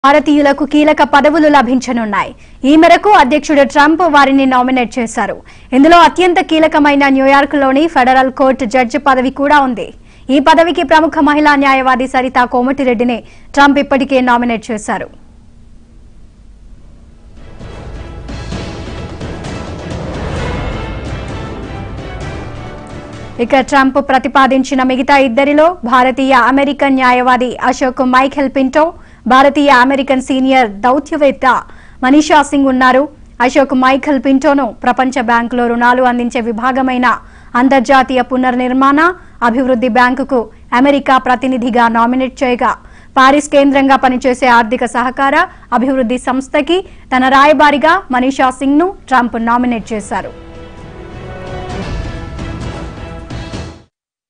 భారతీయులకు కీలక పదవులు లభించనున్నాయి ఈ మేరకు అధ్యక్షుడు ట్రంప్ వారిని నామినేట్ చేశారు ఇందులో అత్యంత కీలకమైన న్యూయార్క్లోని ఫెడరల్ కోర్టు జడ్జి పదవి కూడా ఉంది ఈ పదవికి ప్రముఖ మహిళా న్యాయవాది సరితా కోమటిరెడ్డిని ట్రంప్ ఇప్పటికే నామినేట్ చేశారు ఇక ట్రంప్ ప్రతిపాదించిన మిగతా ఇద్దరిలో భారతీయ అమెరికన్ న్యాయవాది అశోక్ మైఖెల్ పింటో భారతీయ అమెరికన్ సీనియర్ దౌత్యవేత్త మనీషా సింగ్ ఉన్నారు అశోక్ మైఖెల్ పింటోను ప్రపంచ బ్యాంకులో రుణాలు అందించే విభాగమైన అంతర్జాతీయ పునర్నిర్మాణ అభివృద్ధి బ్యాంకుకు అమెరికా ప్రతినిధిగా నామినేట్ చేయగా పారిస్ కేంద్రంగా పనిచేసే ఆర్థిక సహకార అభివృద్ధి సంస్థకి తన రాయబారిగా మనీషా సింగ్ ను ట్రంప్ నామినేట్ చేశారు